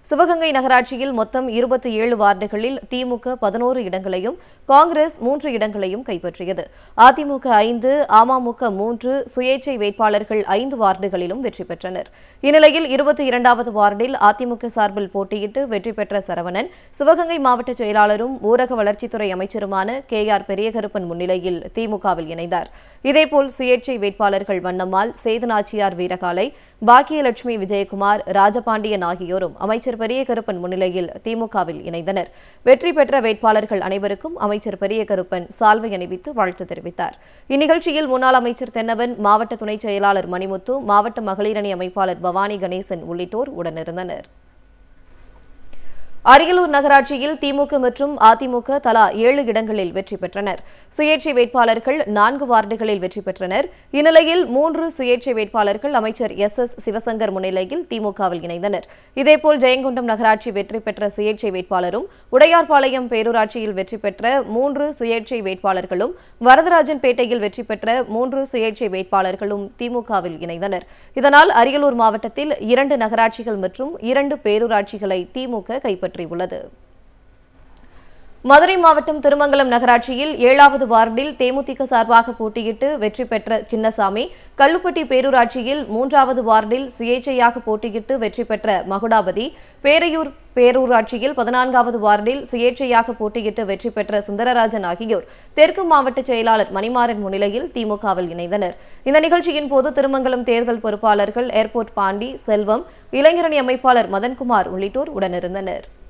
சிவகங்கை நகராட்சியில் மொத்தம் இருபத்தி ஏழு வார்டுகளில் திமுக பதினோரு இடங்களையும் காங்கிரஸ் மூன்று இடங்களையும் கைப்பற்றியது அதிமுக ஐந்து அமமுக மூன்று சுயேட்சை வேட்பாளர்கள் ஐந்து வார்டுகளிலும் வெற்றி பெற்றனர் இந்நிலையில் இருபத்தி இரண்டாவது வார்டில் அதிமுக சார்பில் போட்டியிட்டு வெற்றி பெற்ற சரவணன் சிவகங்கை மாவட்ட செயலாளரும் ஊரக வளர்ச்சித்துறை அமைச்சருமான கே ஆர் பெரியகருப்பன் முன்னிலையில் திமுகவில் இணைந்தார் இதேபோல் சுயேட்சை வேட்பாளர்கள் வண்ணம்மாள் சேதுநாச்சியார் வீரகாலை பாக்கியலட்சுமி விஜயகுமார் ராஜபாண்டியன் ஆகியோரும் அமைச்சர் பெரியகருப்பன் முன்னிலையில் திமுகவில் இணைந்தனர் வெற்றி பெற்ற வேட்பாளர்கள் அனைவருக்கும் அமைச்சர் பெரியகருப்பன் சால்வை அணிவித்து வாழ்த்து தெரிவித்தார் இந்நிகழ்ச்சியில் முன்னாள் அமைச்சர் தென்னவன் மாவட்ட துணை செயலாளர் மணிமுத்து மாவட்ட மகளிரணி அமைப்பாளர் பவானி கணேசன் உள்ளிட்டோர் உடனிருந்தனர் அரியலூர் நகராட்சியில் திமுக மற்றும் அதிமுக தலா ஏழு இடங்களில் வெற்றி பெற்றனர் சுயேட்சை வேட்பாளர்கள் நான்கு வார்டுகளில் வெற்றி பெற்றனர் இந்நிலையில் மூன்று சுயேட்சை வேட்பாளர்கள் அமைச்சர் எஸ் எஸ் சிவசங்கர் முன்னிலையில் திமுகவில் இணைந்தனர் இதேபோல் ஜெயங்கொண்டம் நகராட்சி வெற்றி பெற்ற சுயேட்சை வேட்பாளரும் உடையார்பாளையம் பேரூராட்சியில் வெற்றி பெற்ற மூன்று சுயேட்சை வேட்பாளர்களும் வரதராஜன் பேட்டையில் வெற்றி பெற்ற மூன்று சுயேட்சை வேட்பாளர்களும் திமுகவில் இணைந்தனர் இதனால் அரியலூர் மாவட்டத்தில் இரண்டு நகராட்சிகள் மற்றும் இரண்டு பேரூராட்சிகளை திமுக கைப்பற்றியுள்ளது மதுரை மாவட்டம் திருமங்கலம் நகராட்சியில் ஏழாவது வார்டில் தேமுதிக சார்பாக போட்டியிட்டு வெற்றி பெற்ற சின்னசாமி கல்லுப்பட்டி பேரூராட்சியில் மூன்றாவது வார்டில் சுயேட்சையாக போட்டியிட்டு வெற்றி பெற்ற மகுடாபதி பேரையூர் பேரூராட்சியில் பதினான்காவது வார்டில் சுயேட்சையாக போட்டியிட்டு வெற்றி பெற்ற சுந்தரராஜன் ஆகியோர் தெற்கு மாவட்ட செயலாளர் மணிமாறன் முன்னிலையில் திமுகவில் இணைந்தனர் இந்த நிகழ்ச்சியின் போது திருமங்கலம் தேர்தல் பொறுப்பாளர்கள் ஏர்போர்ட் பாண்டி செல்வம் இளைஞரணி அமைப்பாளர் மதன்குமார் உள்ளிட்டோர் உடனிருந்தனர்